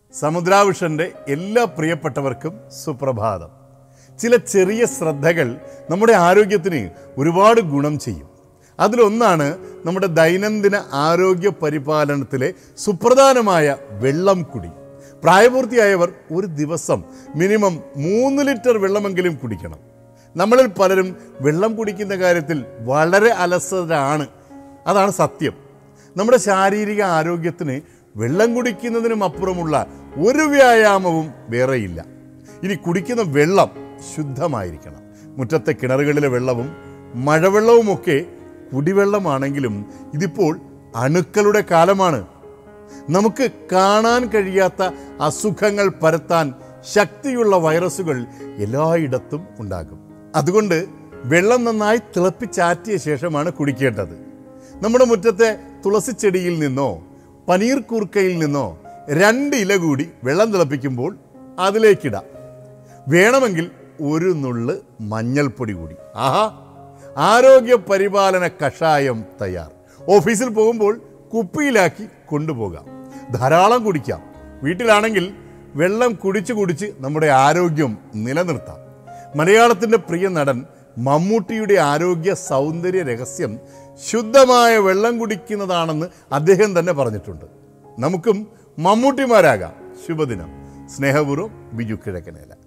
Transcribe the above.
സമുദ്രാവിഷന്റെ എല്ലാ പ്രിയപ്പെട്ടവർക്കും സുപ്രഭാതം ചില ചെറിയ ശ്രദ്ധകൾ നമ്മുടെ ആരോഗ്യത്തിന് ഒരുപാട് ഗുണം ചെയ്യും അതിലൊന്നാണ് നമ്മുടെ ദൈനംദിന ആരോഗ്യ പരിപാലനത്തിലെ സുപ്രധാനമായ വെള്ളം കുടി പ്രായപൂർത്തിയായവർ ഒരു ദിവസം മിനിമം മൂന്ന് ലിറ്റർ വെള്ളമെങ്കിലും കുടിക്കണം നമ്മളിൽ പലരും വെള്ളം കുടിക്കുന്ന കാര്യത്തിൽ വളരെ അലസരാണ് അതാണ് സത്യം നമ്മുടെ ശാരീരിക ആരോഗ്യത്തിന് വെള്ളം കുടിക്കുന്നതിനും അപ്പുറമുള്ള ഒരു വ്യായാമവും വേറെയില്ല ഇനി കുടിക്കുന്ന വെള്ളം ശുദ്ധമായിരിക്കണം മുറ്റത്തെ കിണറുകളിലെ വെള്ളവും മഴവെള്ളവുമൊക്കെ കുടിവെള്ളമാണെങ്കിലും ഇതിപ്പോൾ അണുക്കളുടെ കാലമാണ് നമുക്ക് കാണാൻ കഴിയാത്ത അസുഖങ്ങൾ പരത്താൻ ശക്തിയുള്ള വൈറസുകൾ എല്ലായിടത്തും ഉണ്ടാകും അതുകൊണ്ട് വെള്ളം നന്നായി തിളപ്പിച്ചാറ്റിയ ശേഷമാണ് കുടിക്കേണ്ടത് നമ്മുടെ മുറ്റത്തെ തുളസിച്ചെടിയിൽ നിന്നോ പനീർ കൂർക്കയിൽ നിന്നോ രണ്ട് ഇല കൂടി വെള്ളം തിളപ്പിക്കുമ്പോൾ അതിലേക്കിടാം വേണമെങ്കിൽ ഒരു നുള്ള് മഞ്ഞൾപ്പൊടി കൂടി ആഹാ ആരോഗ്യ പരിപാലന കഷായം തയ്യാർ ഓഫീസിൽ പോകുമ്പോൾ കുപ്പിയിലാക്കി കൊണ്ടുപോകാം ധാരാളം കുടിക്കാം വീട്ടിലാണെങ്കിൽ വെള്ളം കുടിച്ച് കുടിച്ച് നമ്മുടെ ആരോഗ്യം നിലനിർത്താം മലയാളത്തിൻ്റെ പ്രിയ നടൻ മമ്മൂട്ടിയുടെ ആരോഗ്യ സൗന്ദര്യ രഹസ്യം ശുദ്ധമായ വെള്ളം കുടിക്കുന്നതാണെന്ന് അദ്ദേഹം തന്നെ പറഞ്ഞിട്ടുണ്ട് നമുക്കും മമ്മൂട്ടിമാരാകാം ശുഭദിനം സ്നേഹപൂർവ്വം ബിജു കിഴക്കനേല